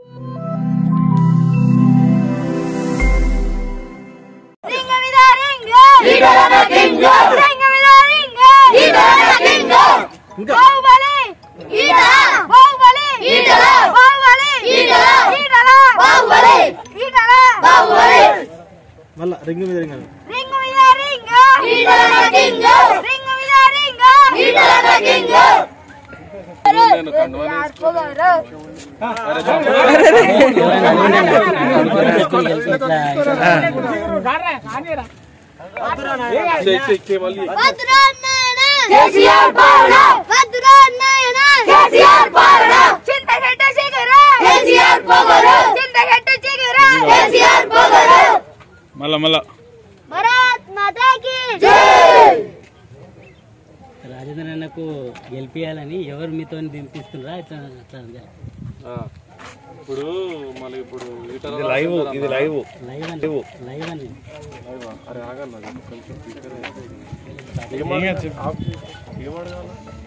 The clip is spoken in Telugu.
రింగ మీద రింగ ఈటలన కింగ రింగ మీద రింగ ఈటలన కింగ బాహుబలి ఈటల బాహుబలి ఈటల బాహుబలి ఈటల ఈటల బాహుబలి ఈటల బాహుబలి మళ్ళా రింగ్ మీద రింగ్ రింగ మీద రింగ ఈటలన కింగ రింగ మీద రింగ ఈటలన కింగ యార్ పోగరు కేసీఆర్ పాలన భద్రాన్నయన కేసీఆర్ పాలన చింతగడ్డ చిగురు కేసీఆర్ పొగరు చింతగడ్డ చిగురు కేసీఆర్ పొగరు మళ్ళా మళ్ళా భారత్ మాతాకి రాజేంద్ర అన్నకు గెలిపియాలని ఎవరు మీతో దింపిస్తున్నారా ఇట్లా అట్లా ఇప్పుడు మళ్ళీ ఇప్పుడు ఈటల ఇది లైవ్ ఇది లైవ్ లైవ్ అని లైవ్ అని అరే ఆగన్నా కొంచెం ఏమడగాలి